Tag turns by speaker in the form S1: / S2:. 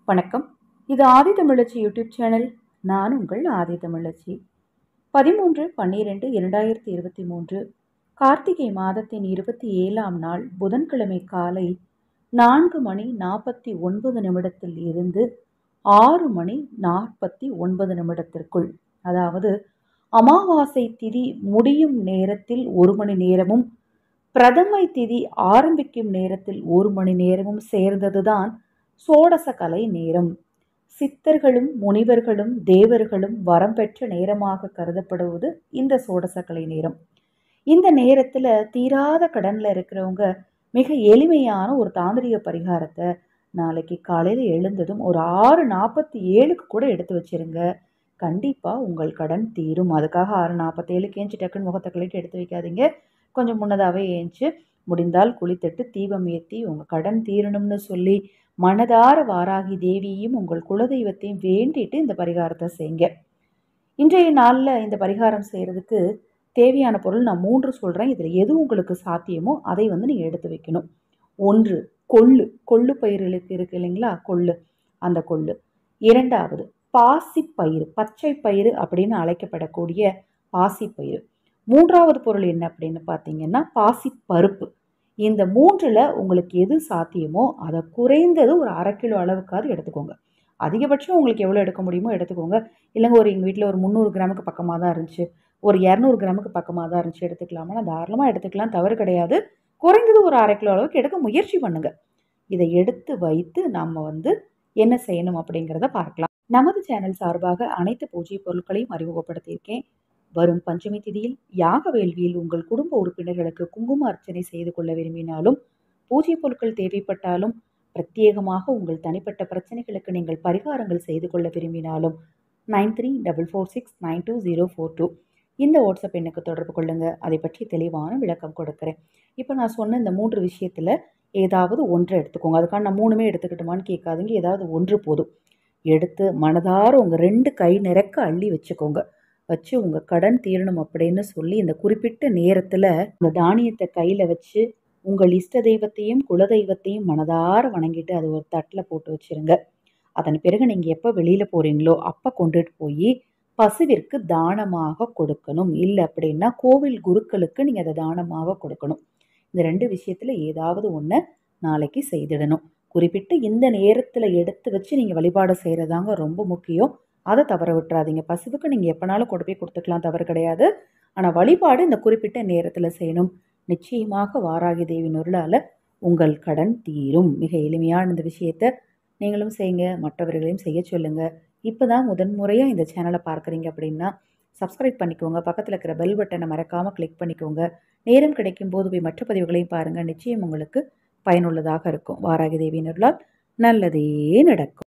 S1: வணக்கம் இது ஆதி தமிழச்சி YouTube channel நான் உங்கள் ஆதி தமிழச்சி பதிமூன்று பன்னிரெண்டு இரண்டாயிரத்தி இருபத்தி மூன்று கார்த்திகை மாதத்தின் இருபத்தி ஏழாம் நாள் புதன்கிழமை காலை நான்கு மணி நாற்பத்தி ஒன்பது நிமிடத்தில் இருந்து ஆறு மணி நாற்பத்தி ஒன்பது நிமிடத்திற்குள் அதாவது அமாவாசை திதி முடியும் நேரத்தில் ஒரு மணி நேரமும் பிரதமை திதி ஆரம்பிக்கும் நேரத்தில் ஒரு மணி நேரமும் சேர்ந்ததுதான் சோடசகலை நேரம் சித்தர்களும் முனிவர்களும் தேவர்களும் வரம் பெற்ற நேரமாக கருதப்படுவது இந்த சோடசக்கலை நேரம் இந்த நேரத்தில் தீராத கடனில் இருக்கிறவங்க மிக எளிமையான ஒரு தாந்திரிக பரிகாரத்தை நாளைக்கு காலையில் எழுந்ததும் ஒரு ஆறு நாற்பத்தி ஏழுக்கு கூட எடுத்து வச்சிருங்க கண்டிப்பாக உங்கள் கடன் தீரும் அதுக்காக ஆறு நாற்பத்தேழுக்கு ஏஞ்சி டக்குன்னு முகத்தை கழிட்டு எடுத்து வைக்காதீங்க கொஞ்சம் முன்னதாகவே ஏஞ்சி முடிந்தால் குளித்துட்டு தீபம் ஏற்றி உங்கள் கடன் தீரணும்னு சொல்லி மனதார வாராகி தேவியையும் உங்கள் குலதெய்வத்தையும் வேண்டிட்டு இந்த பரிகாரத்தை செய்யுங்க இன்றைய நாளில் இந்த பரிகாரம் செய்கிறதுக்கு தேவையான பொருள் நான் மூன்று சொல்கிறேன் இதில் எது உங்களுக்கு சாத்தியமோ அதை வந்து நீங்கள் எடுத்து வைக்கணும் ஒன்று கொள்ளு கொள்ளு பயிர்களுக்கு இருக்கு இல்லைங்களா கொள்ளு அந்த கொள்ளு இரண்டாவது பாசிப்பயிறு பச்சை பயிறு அப்படின்னு அழைக்கப்படக்கூடிய பாசிப்பயிறு மூன்றாவது பொருள் என்ன அப்படின்னு பார்த்தீங்கன்னா பாசிப்பருப்பு இந்த மூன்றில் உங்களுக்கு எது சாத்தியமோ அதை குறைந்தது ஒரு அரை கிலோ அளவுக்காவது எடுத்துக்கோங்க அதிகபட்சம் உங்களுக்கு எவ்வளோ எடுக்க முடியுமோ எடுத்துக்கோங்க இல்லைங்க ஒரு எங்கள் வீட்டில் ஒரு முந்நூறு கிராமுக்கு பக்கமாக தான் இருந்துச்சு ஒரு இரநூறு கிராமுக்கு பக்கமாக தான் இருந்துச்சு எடுத்துக்கலாமா தாராளமாக எடுத்துக்கலாம் தவறு கிடையாது குறைந்தது ஒரு அரை கிலோ அளவுக்கு எடுக்க முயற்சி பண்ணுங்கள் இதை எடுத்து வைத்து நம்ம வந்து என்ன செய்யணும் அப்படிங்கிறத பார்க்கலாம் நமது சேனல் சார்பாக அனைத்து பூஜை பொருட்களையும் அறிமுகப்படுத்தியிருக்கேன் வரும் பஞ்சமி திதியில் யாக வேள்வியில் உங்கள் குடும்ப உறுப்பினர்களுக்கு குங்கும அர்ச்சனை செய்து கொள்ள விரும்பினாலும் பூஜை பொருட்கள் தேவைப்பட்டாலும் பிரத்யேகமாக உங்கள் தனிப்பட்ட பிரச்சனைகளுக்கு நீங்கள் பரிகாரங்கள் செய்து கொள்ள விரும்பினாலும் nine three double four six nine two zero four two இந்த வாட்ஸ்அப் எண்ணுக்கு தொடர்பு கொள்ளுங்கள் அதை பற்றி தெளிவான விளக்கம் கொடுக்குறேன் இப்போ நான் சொன்ன இந்த மூன்று விஷயத்தில் ஏதாவது ஒன்றை எடுத்துக்கோங்க அதுக்காக நான் மூணுமே எடுத்துக்கிட்டுமான்னு கேட்காதீங்க ஏதாவது ஒன்று போதும் எடுத்து மனதார உங்கள் ரெண்டு கை நிறக்க அள்ளி வச்சுக்கோங்க வச்சு உங்கள் கடன் தீரணும் அப்படின்னு சொல்லி இந்த குறிப்பிட்ட நேரத்தில் இந்த தானியத்தை கையில் வச்சு உங்கள் இஷ்ட தெய்வத்தையும் குலதெய்வத்தையும் மனதார வணங்கிட்டு அது ஒரு தட்டில் போட்டு வச்சுருங்க அதன் பிறகு நீங்கள் எப்போ வெளியில் போகிறீங்களோ அப்போ கொண்டுட்டு போய் பசுவிற்கு தானமாக கொடுக்கணும் இல்லை அப்படின்னா கோவில் குருக்களுக்கு நீங்கள் அதை தானமாக கொடுக்கணும் இந்த ரெண்டு விஷயத்தில் ஏதாவது ஒன்று நாளைக்கு செய்திடணும் குறிப்பிட்டு இந்த நேரத்தில் எடுத்து வச்சு நீங்கள் வழிபாடு செய்கிறதாங்க ரொம்ப முக்கியம் அதை தவற விட்டுறாதீங்க பசுவுக்கு நீங்கள் எப்போனாலும் கொண்டு போய் கொடுத்துக்கலாம் தவறு கிடையாது ஆனால் வழிபாடு இந்த குறிப்பிட்ட நேரத்தில் செய்யணும் நிச்சயமாக வாராகி தேவி நொருளால் உங்கள் கடன் தீரும் மிக எளிமையான இந்த விஷயத்தை நீங்களும் செய்யுங்க மற்றவர்களையும் செய்ய சொல்லுங்கள் இப்போ தான் முதன்முறையாக இந்த சேனலை பார்க்குறீங்க அப்படின்னா சப்ஸ்கிரைப் பண்ணிக்கோங்க பக்கத்தில் இருக்கிற பெல் பட்டனை மறக்காமல் கிளிக் பண்ணிக்கோங்க நேரம் கிடைக்கும் போது போய் மற்ற பதிவுகளையும் பாருங்கள் நிச்சயம் உங்களுக்கு பயனுள்ளதாக இருக்கும் வாராகி தேவியினர்களால் நல்லதே நடக்கும்